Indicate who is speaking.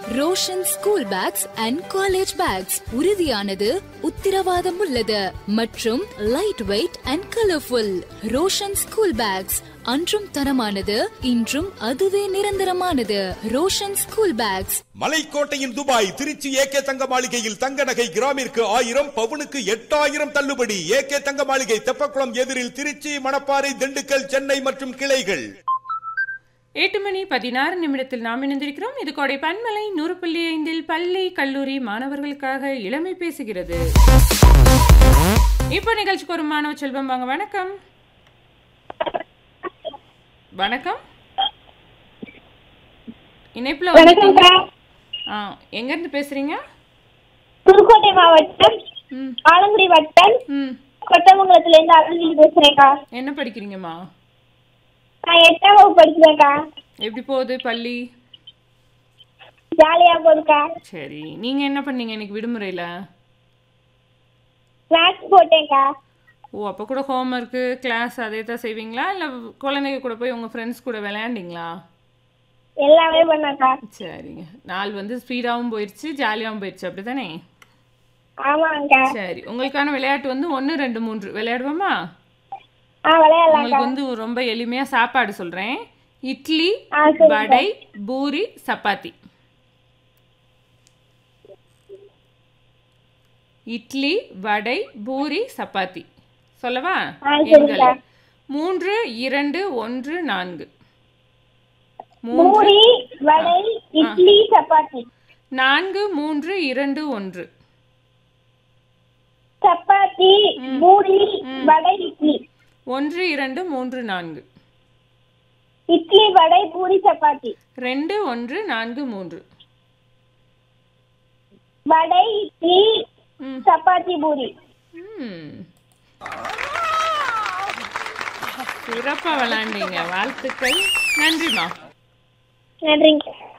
Speaker 1: Roshan school bags and college bags உறுதியானது உத்தரவாதம் உள்ளது மற்றும் light weight and colourful Roshan school bags அன்றும் தரமானது இன்றும் அதுவே நிரந்தரமானது ரோஷன் ஸ்கூல் பேக்ஸ்
Speaker 2: மலைக்கோட்டையின் துபாய் திருச்சி ஏகே தங்க மாளிகையில் தங்க நகை கிராமிற்கு ஆயிரம் பவுனுக்கு எட்டாயிரம் தள்ளுபடி ஏகே தங்க மாளிகை தெப்பக்குளம் எதிரில் திருச்சி மணப்பாறை திண்டுக்கல் சென்னை மற்றும் கிளைகள்
Speaker 3: எட்டு மணி பதினாறு நிமிடத்தில் நாம் இணைந்திருக்கிறோம் இது கோடை பன்மலை நூறு புள்ளி ஐந்தில் பள்ளி கல்லூரி மாணவர்களுக்காக இளமை பேசுகிறது இப்போ நிகழ்ச்சிக்கு ஒரு மாணவ செல்வம் வாங்க வணக்கம் வணக்கம் இணைப்புல வந்துட்டீங்க ஆ எங்க இருந்து பேசுறீங்க
Speaker 4: புதுக்கோட்டை மாவட்டம்
Speaker 3: ம்
Speaker 4: ஆலங்குடி வட்டம்
Speaker 3: ம்
Speaker 4: கொட்டமங்கலத்துல இருந்து அருள்கிரி பேசுறேன்க்கா
Speaker 3: என்ன படிக்கிறீங்கம்மா
Speaker 4: நான் எட்டாம் வகுப்பு படிக்கிறேன்க்கா
Speaker 3: எப்படி போகுது பள்ளி
Speaker 4: ஜாலியா போகுதுக்கா
Speaker 3: சரி நீங்க என்ன பண்ணீங்க இன்னைக்கு விடுமுறையில
Speaker 4: மேக்ஸ் போட்டேன்க்கா
Speaker 3: ஓ அப்போ கூட ஹோம்ஒர்க்கு கிளாஸ் அதே தான் செய்வீங்களா இல்லை குழந்தைங்க கூட போய் உங்கள் ஃப்ரெண்ட்ஸ் கூட விளையாண்டிங்களா
Speaker 4: எல்லாமே பண்ணாக்கா
Speaker 3: சரிங்க நாள் வந்து ஸ்பீடாகவும் போயிடுச்சு ஜாலியாகவும் போயிடுச்சு அப்படி தானே
Speaker 4: ஆமாங்கக்கா
Speaker 3: சரி உங்களுக்கான விளையாட்டு வந்து ஒன்று ரெண்டு மூன்று விளையாடுவோமா
Speaker 4: ஆ விளையாடலாம்க்கா
Speaker 3: உங்களுக்கு வந்து ரொம்ப எளிமையாக சாப்பாடு சொல்கிறேன் இட்லி
Speaker 4: ஆ சரி
Speaker 3: வடை பூரி சப்பாத்தி இட்லி வடை பூரி சப்பாத்தி சொல்லவா
Speaker 4: ஆ, சரிக்கா.
Speaker 3: எண்கள் மூன்று இரண்டு ஒன்று நான்கு மூன்று
Speaker 4: பூரி வடை இட்லி சப்பாத்தி
Speaker 3: நான்கு மூன்று இரண்டு ஒன்று
Speaker 4: சப்பாத்தி பூரி வடை இட்லி
Speaker 3: ஒன்று இரண்டு மூன்று நான்கு
Speaker 4: இட்லி வடை பூரி சப்பாத்தி
Speaker 3: ரெண்டு ஒன்று நான்கு மூன்று
Speaker 4: வடை இட்லி
Speaker 3: ம்.
Speaker 4: சப்பாத்தி பூரி
Speaker 3: ம். சிறப்பா விளாண்டீங்க வாழ்த்துக்கள் நன்றிம்மா
Speaker 4: நன்றிங்க